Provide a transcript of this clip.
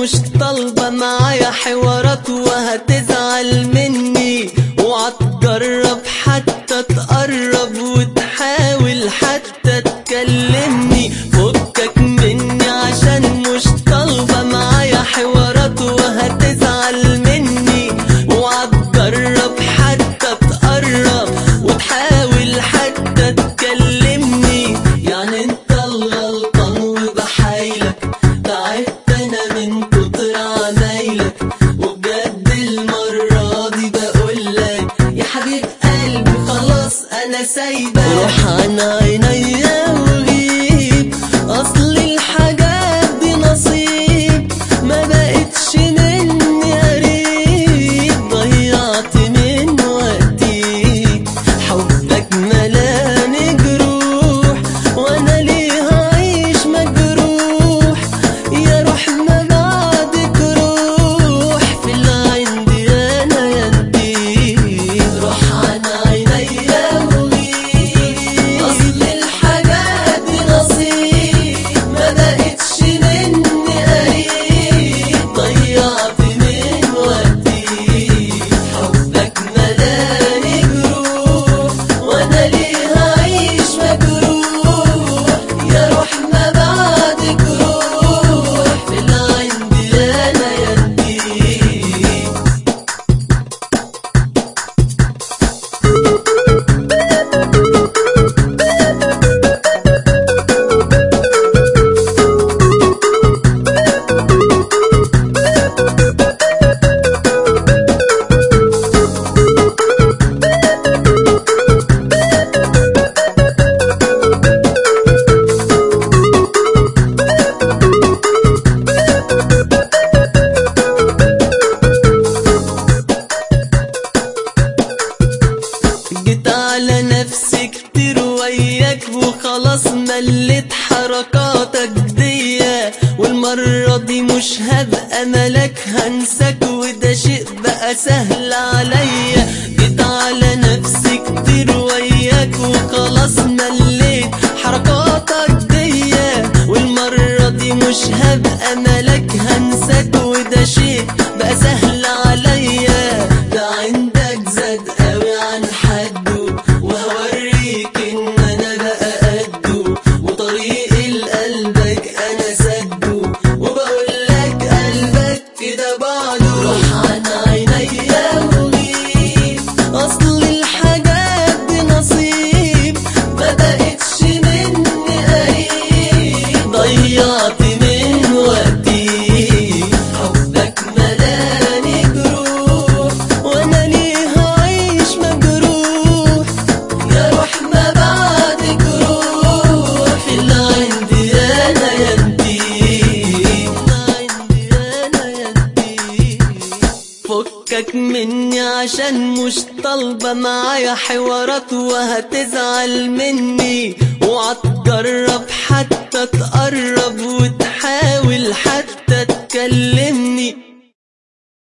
مش طالبة معايا حوارات وهتزعل مني وهتجرب حتى تقرب وتحاول حتى تكلمني فكك مني عشان مش طالبة معايا حوارات وهتزعل مني وهتجرب حتى تقرب وتحاول حتى تكلمني يعني انت الغلطان وبحايلك تعبت انا من كتر عمايلك وبجد المرة دي بقولك يا حبيب قلبي خلاص انا سايبك روح عن عينيا وغيب اصل الحاجات دي نصيب ما بقتش مني قريب ضيعت من وقتي حبك ملاني جروح وانا ليه هعيش مجروح يا روح ما بعدك روح في اللي عندي انا يدي روح عن عينيا وغيب اصل الحاجات دي نصيب ما بقتش مني قريب ضيعت من وقتي حبك ملاني جروح وانا ليه هعيش مجروح يا روح ما بعدك روح في اللي عندي انا يدي جيت على نفسي كتير وياك وخلاص مليت حركاتك دي والمرة دي مش هبقى ملك هنساك وده شيء بقى سهل عليا جيت على نفسي كتير وياك وخلاص مليت حركاتك دي والمرة دي مش هبقى ملك هنساك وده شيء بقى سهل عليا ده عندك زاد قوي عن حده وهوريك ان انا بقى قده وطريقي لقلبك انا سده وبقول لك قلبك كده بعده روح عن عينيا وغيب اصل الحاجات دي نصيب ما بقتش مني قريب ضيعت من وقتي حبك ملاني جروح وانا ليه هعيش مجروح يا روح ما بعدك روح في اللي عندي انا يدي اللي عندي انا يدي فكك مني عشان مش طالبة معايا حوارات وهتزعل مني وهتجرب حتى تقرب وتحاول حتى